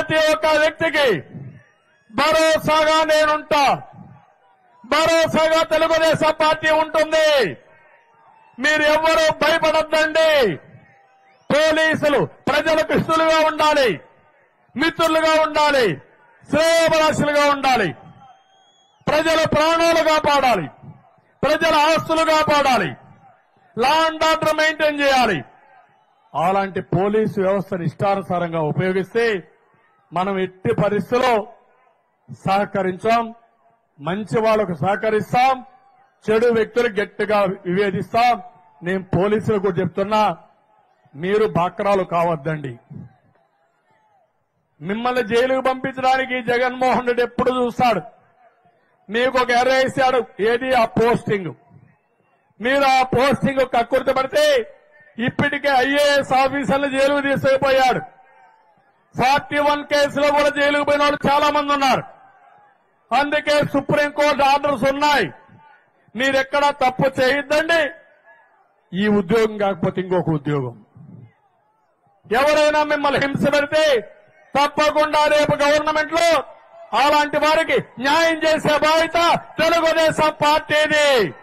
ప్రతి ఒక్క వ్యక్తికి భరోసాగా నేనుంటా భరోసాగా తెలుగుదేశం పార్టీ ఉంటుంది మీరు ఎవ్వరూ భయపడద్దండి పోలీసులు ప్రజలకు ఇష్టలుగా ఉండాలి మిత్రులుగా ఉండాలి శ్రేయభిలాషులుగా ఉండాలి ప్రజల ప్రాణాలు కాపాడాలి ప్రజల ఆస్తులు కాపాడాలి లా అండ్ ఆర్డర్ మెయింటైన్ చేయాలి అలాంటి పోలీసు వ్యవస్థను ఇష్టానుసారంగా ఉపయోగిస్తే మనం ఎట్టి పరిస్థితుల్లో సహకరించాం మంచి వాళ్ళకు సహకరిస్తాం చెడు వ్యక్తులు గట్టిగా వివేదిస్తాం నేను పోలీసులకు కూడా చెప్తున్నా మీరు బాక్రాలు కావద్దండి మిమ్మల్ని జైలుకు పంపించడానికి జగన్మోహన్ రెడ్డి ఎప్పుడు చూస్తాడు మీకు ఒక ఎర్ర వేసాడు ఏది ఆ పోస్టింగ్ మీరు ఆ పోస్టింగ్ కక్కుర్తి పడితే ఇప్పటికే ఐఏఎస్ ఆఫీసర్లు జైలుకు తీసుకుపోయాడు ఫార్టీ వన్ కేసులో కూడా జైలుకు పోయిన వాళ్ళు చాలా మంది ఉన్నారు అందుకే సుప్రీంకోర్టు ఆర్డర్స్ ఉన్నాయి మీరెక్కడా తప్పు చేయొద్దండి ఈ ఉద్యోగం కాకపోతే ఇంకొక ఉద్యోగం ఎవరైనా మిమ్మల్ని హింస పెడితే తప్పకుండా రేపు గవర్నమెంట్ లో అలాంటి వారికి న్యాయం చేసే బాధ్యత తెలుగుదేశం పార్టీది